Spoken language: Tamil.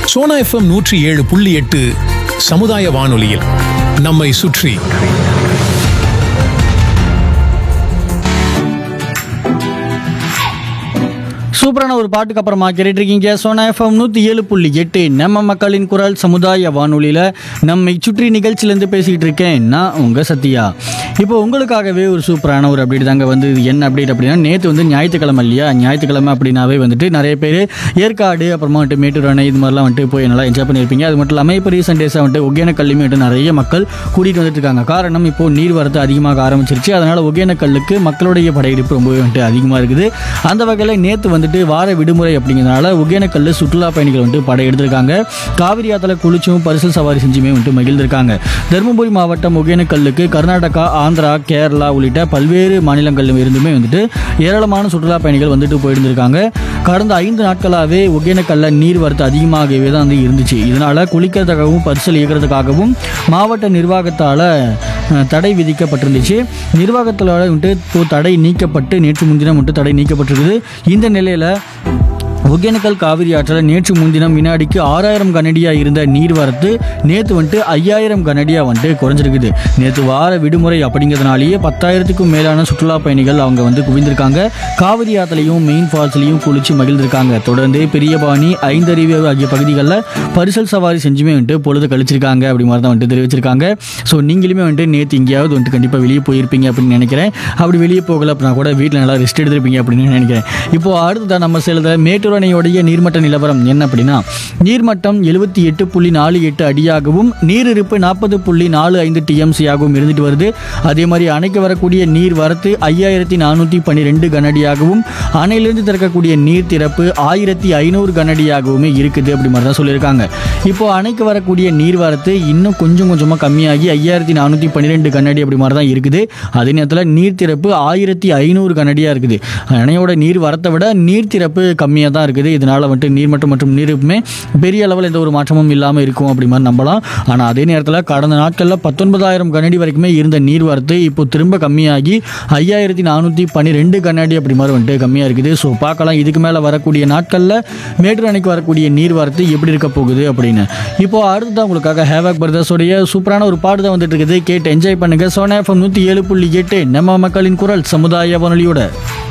சோனா எஃப்எம் நூற்றி ஏழு புள்ளி எட்டு சமுதாய வானொலியில் நம்மை சுற்றி சூப்பரான ஒரு பாட்டுக்கு அப்புறமா கேட்டுட்டு இருக்கீங்க சோனா எஃப்எம் நூற்றி ஏழு புள்ளி எட்டு நம்ம மக்களின் குரல் சமுதாய வானொலியில் நம்மை சுற்றி நிகழ்ச்சியிலேருந்து பேசிக்கிட்டு இருக்கேன் நான் உங்கள் சத்யா இப்போ உங்களுக்காகவே ஒரு சூப்பரான ஒரு அப்டேட் தாங்க வந்து இது என்ன அப்டேட் அப்படின்னா நேற்று வந்து ஞாயிற்றுக்கிழமை இல்லையா ஞாயிற்றுக்கிழமை அப்படின்னாவே வந்துட்டு நிறைய பேர் ஏற்காடு அப்புறமா வந்துட்டு மேட்டூர் அணை இது மாதிரிலாம் வந்துட்டு போய் நல்லா என்ஜாய் பண்ணியிருப்பீங்க அது மட்டும் இல்லாமல் இப்போ ரீசெண்ட் டேஸாக வந்துட்டு ஒகேனக்கல்லையுமே வந்துட்டு நிறைய மக்கள் கூட்டிகிட்டு வந்துட்டு இருக்காங்க காரணம் இப்போ நீர் வரத்து அதிகமாக ஆரம்பிச்சிருச்சு அதனால் ஒகேனக்கல்லுக்கு மக்களுடைய படையெடுப்பு ரொம்பவே வந்துட்டு அதிகமாக இருக்குது அந்த வகையில் நேற்று வந்துட்டு வார விடுமுறை அப்படிங்கிறதுனால ஒகேனக்கல் சுற்றுலா பயணிகள் வந்துட்டு படையெடுத்திருக்காங்க காவிரி ஆத்துல குளிச்சும் பரிசல் சவாரி செஞ்சுமே வந்துட்டு மகிழ்ந்திருக்காங்க தருமபுரி மாவட்டம் ஒகேனக்கல்லுக்கு கர்நாடகா ஆந்திரா கேரளா உள்ளிட்ட பல்வேறு மாநிலங்களில் இருந்துமே வந்துட்டு ஏராளமான சுற்றுலா பயணிகள் வந்துட்டு போயிருந்திருக்காங்க கடந்த ஐந்து நாட்களாகவே ஒகேனக்கல்ல நீர் வரத்து அதிகமாகவே தான் வந்து இருந்துச்சு இதனால குளிக்கிறதுக்காகவும் பரிசல் இயக்கிறதுக்காகவும் மாவட்ட நிர்வாகத்தால் அஹ், தடை விதிக்கப்பட்டிருந்துச்சு நிர்வாகத்தில் வந்துட்டு இப்போ தடை நீக்கப்பட்டு நேற்று முன்தினம் வந்துட்டு தடை நீக்கப்பட்டிருக்குது இந்த நிலையில் ஒகேனக்கல் காவிரி ஆற்றில் நேற்று முன்தினம் வினாடிக்கு ஆறாயிரம் கனடியாக இருந்த நீர்வரத்து நேற்று வந்துட்டு ஐயாயிரம் கனடியாக வந்துட்டு குறைஞ்சிருக்குது நேற்று வார விடுமுறை அப்படிங்கிறதுனாலேயே பத்தாயிரத்துக்கும் மேலான சுற்றுலா பயணிகள் அவங்க வந்து குவிந்திருக்காங்க காவிரி ஆற்றுலையும் மெயின் ஃபால்ஸ்லையும் குளிச்சு மகிழ்ந்திருக்காங்க தொடர்ந்து பெரியபாணி ஐந்தருவி ஆகிய பகுதிகளில் பரிசல் சவாரி செஞ்சுமே வந்துட்டு பொழுது கழிச்சிருக்காங்க அப்படி மாதிரி தான் வந்துட்டு தெரிவிச்சிருக்காங்க ஸோ நீங்களுமே வந்துட்டு நேற்று எங்கேயாவது வந்துட்டு கண்டிப்பாக வெளியே போயிருப்பீங்க அப்படின்னு நினைக்கிறேன் அப்படி வெளியே போகல அப்படின்னா கூட வீட்டில் நல்லா ரெஸ்ட் எடுத்திருப்பீங்க அப்படின்னு நினைக்கிறேன் இப்போ அடுத்ததான் நம்ம சேலத்தில் மேட்டூர் அணையோடைய நீர்மட்ட நிலவரம் என்ன அப்படின்னா நீர்மட்டம் எழுபத்தி எட்டு புள்ளி நாலு எட்டு அடியாகவும் நீரிருப்பு நாற்பது புள்ளி நாலு ஐந்து டிஎம்சி ஆகவும் இருந்துட்டு வருது அதே மாதிரி அணைக்கு வரக்கூடிய நீர் வரத்து ஐயாயிரத்தி நானூற்றி பன்னிரெண்டு கனடியாகவும் அணையிலிருந்து திறக்கக்கூடிய நீர் திறப்பு ஆயிரத்தி ஐநூறு கனடியாகவுமே இருக்குது அப்படி மாதிரி தான் சொல்லியிருக்காங்க இப்போ அணைக்கு வரக்கூடிய நீர் வரத்து இன்னும் கொஞ்சம் கொஞ்சமாக கம்மியாகி ஐயாயிரத்தி நானூற்றி பன்னிரெண்டு கனடி அப்படி மாதிரி தான் இருக்குது அதே நேரத்தில் நீர் திறப்பு ஆயிரத்தி ஐநூறு கனடியாக இருக்குது அணையோட நீர் வரத்தை விட நீர் திறப்பு கம்மியாக தான் இருக்குது இதனால் வந்துட்டு நீர்மட்டம் மற்றும் நீருப்புமே பெரிய அளவில் எந்த ஒரு மாற்றமும் இல்லாமல் இருக்கும் அப்படி மாதிரி நம்பலாம் ஆனால் அதே நேரத்தில் கடந்த நாட்களில் பத்தொன்பதாயிரம் கனடி வரைக்குமே இருந்த நீர் வரத்து இப்போ திரும்ப கம்மியாகி ஐயாயிரத்தி நானூற்றி பன்னிரெண்டு கண்ணாடி அப்படி மாதிரி வந்துட்டு கம்மியாக இருக்குது ஸோ பார்க்கலாம் இதுக்கு மேலே வரக்கூடிய நாட்களில் மேட்டூர் அணைக்கு வரக்கூடிய நீர் வரத்து எப்படி இருக்க போகுது அப்படின்னு இப்போ அடுத்ததான் உங்களுக்காக ஹேவாக் பிரதர்ஸோடைய சூப்பரான ஒரு பாட்டு தான் வந்துட்டு இருக்குது கேட்டு என்ஜாய் பண்ணுங்க சோனா எஃப்எம் நூற்றி ஏழு புள்ளி எட்டு நம்ம மக்களின் குரல் சமுதாய வானொலியோட